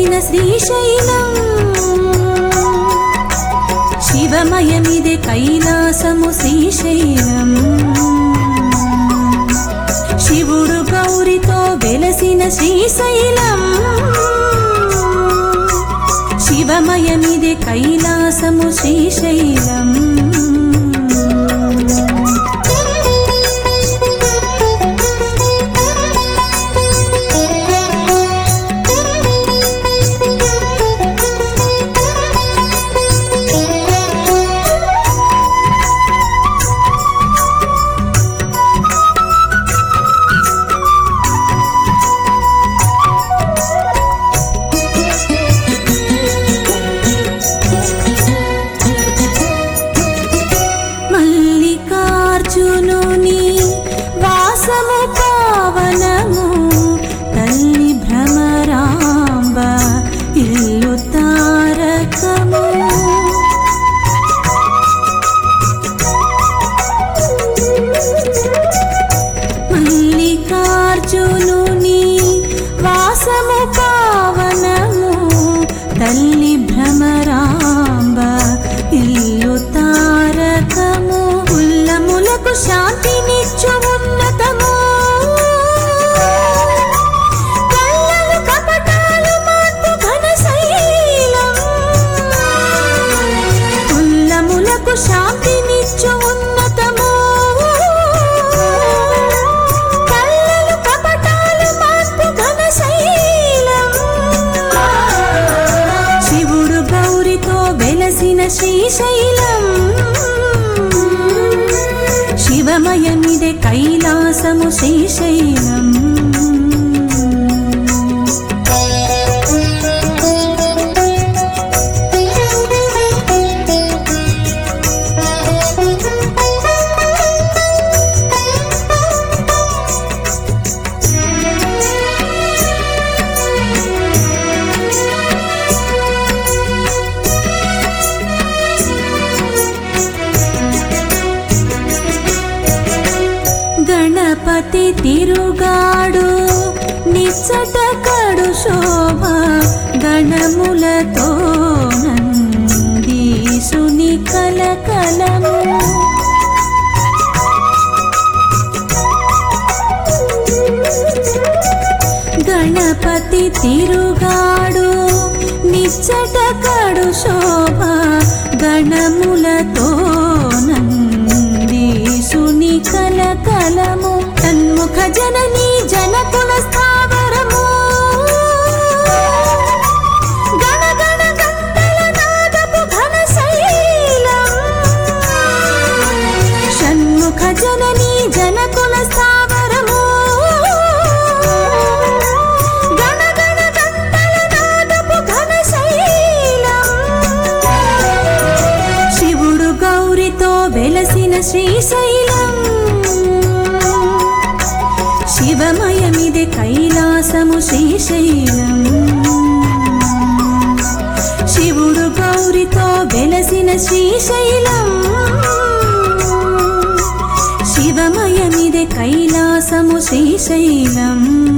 వెలసిన శ్రీశైలం శివమయమిదే కైలాసము శ్రీశైలం శివుడు గౌరితో వెలసిన శ్రీశైలం శివమయమిదే కైలాసము శ్రీశైలం మల్లికార్జునుని వాసము పావనము తల్లి భ్రమరాంబ ఇల్లు తారకము మల్లికార్జునుని వాసము పావనము తల్లి భ్రమరాంబ ఇల్లు తారకము ఉల్లములకు శాంతినిచ్చు ఉన్నతము కళ్ళలు కపటాలు మార్పు ఘనశైలం. ఉల్లములకు శాంతినిచ్చు ఉన్నతము కళ్ళలు కపటాలు మార్పు ఘనశైలం. శివుడు గౌరితో వెలసిన శ్రీశైలం శివమయమిదే కైలాసము శ్రీశైలం గణపతి తిరుగాడు నిచ్చట కడు శోభ గణములతో నందీసుని కలకలము గణపతి తిరుగాడు నిచ్చట కడు శోభ గణములతో నందీసుని కలకలము తన్ముఖ జనని జనకుల స్థావరము గణ గణ గంటల నాదపు ఘనశైలం. షణ్ముఖ జనని జనకుల స్థావరము గణ గణ గంటల నాదపు ఘనశైలం. శివుడు గౌరితో వెలసిన శ్రీశైలం శివమయమిదే కైలాసము శ్రీశైలం శివుడు గౌరితో వెలసిన శ్రీశైలం శివమయమిదే కైలాసము శ్రీశైలం